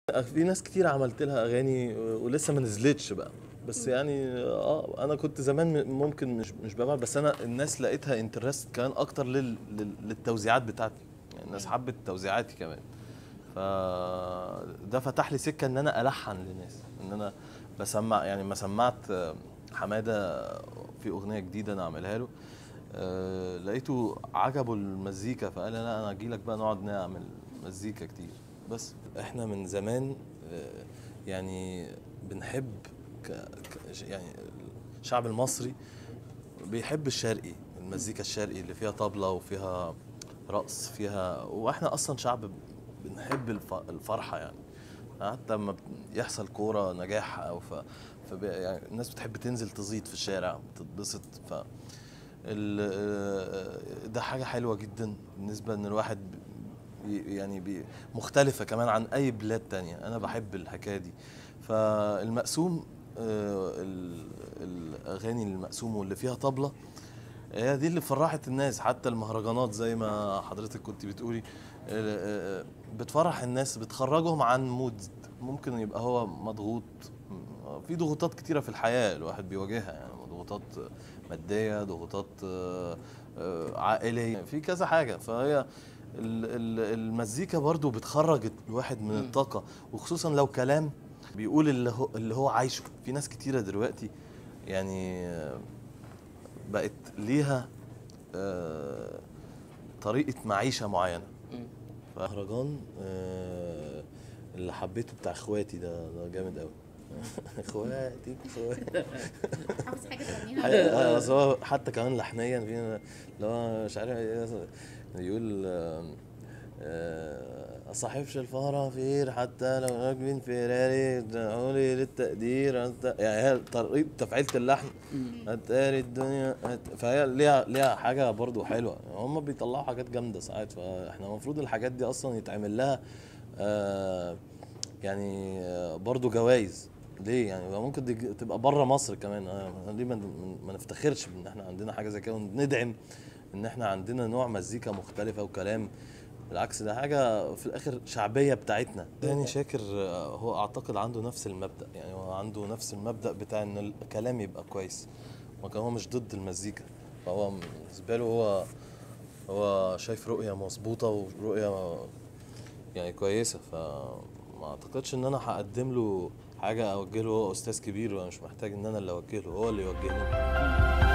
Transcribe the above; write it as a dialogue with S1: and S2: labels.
S1: في ناس كتير عملت لها اغاني ولسه ما نزلتش بقى بس يعني اه انا كنت زمان م- ممكن مش مش ببعد بس انا الناس لقيتها انترست كمان اكتر لل لل للتوزيعات بتاعتي يعني الناس حبت توزيعاتي كمان فده فتح لي سكه ان انا الحن لناس ان انا بسمع يعني ما سمعت آه، حماده في اغنيه جديده انا عاملها له آه، لقيته عجبه المزيكا فقال لي لا انا اجي لك بقى نقعد نعمل مزيكا كتير بس احنا من زمان آه، يعني بنحب ك... ك... يعني الشعب المصري بيحب الشرقي المزيكا الشرقي اللي فيها طبلة وفيها رقص فيها واحنا اصلا شعب بنحب الف... الفرحة يعني حتى لما يحصل كورة نجاح او ف... فب... يعني الناس بتحب تنزل تزيط في الشارع تتبسط ف ال... ده حاجة حلوة جدا بالنسبة ان الواحد بي... يعني بي... مختلفة كمان عن اي بلاد تانية انا بحب الحكاية دي فالمقسوم آه، ال- الاغاني المقسوم واللي فيها طبلة هي دي اللي فرحت الناس حتى المهرجانات زي ما حضرتك كنت بتقولي آه، آه، بتفرح الناس بتخرجهم عن مود ممكن يبقى هو مضغوط في ضغوطات كتيرة في الحياة الواحد بيواجهها يعني ضغوطات مادية ضغوطات آه، آه، عائلية في كذا حاجة فهي ال- ال- المزيكا برضو بتخرج الواحد من الطاقة وخصوصا لو كلام بيقول اللي هو اللي هو عايشه في ناس كتيرة دلوقتي يعني آه، بقت ليها آه، طريقة معيشة معينة مهرجان آه، اللي حبيته بتاع اخواتي ده ده جامد قوي اخواتي اخواتي
S2: حافظ حاجه تغنيها
S1: آه، أصل هو حتى كمان لحنيا في اللي هو مش عارف إيه، يقول آه، آه، اصاحبش الفرافير حتى لو راكبين فيراري ادعولي للتقدير أنت- يعني هي طريقه تفعيله اللحن هتقاري الدنيا هت... فهي ليها ليها حاجه برضو حلوه هم بيطلعوا حاجات جامده ساعات فاحنا المفروض الحاجات دي اصلا يتعمل لها آه يعني آه برضو جوائز ليه يعني ممكن دي تبقى بره مصر كمان آه، ليه ما, ما نفتخرش بان احنا عندنا حاجه زي كده وندعم ان احنا عندنا نوع مزيكا مختلفه وكلام بالعكس ده حاجه في الاخر شعبيه بتاعتنا يعني شاكر آه، هو اعتقد عنده نفس المبدا يعني هو عنده نفس المبدا بتاع ان الكلام يبقى كويس وكان هو مش ضد المزيكا فهو بالنسبه له هو هو شايف رؤيه مظبوطه ورؤيه يعني كويسه فما اعتقدش ان انا هقدم له حاجه اوجه له هو استاذ كبير وانا مش محتاج ان انا اللي اوجه له هو اللي يوجهني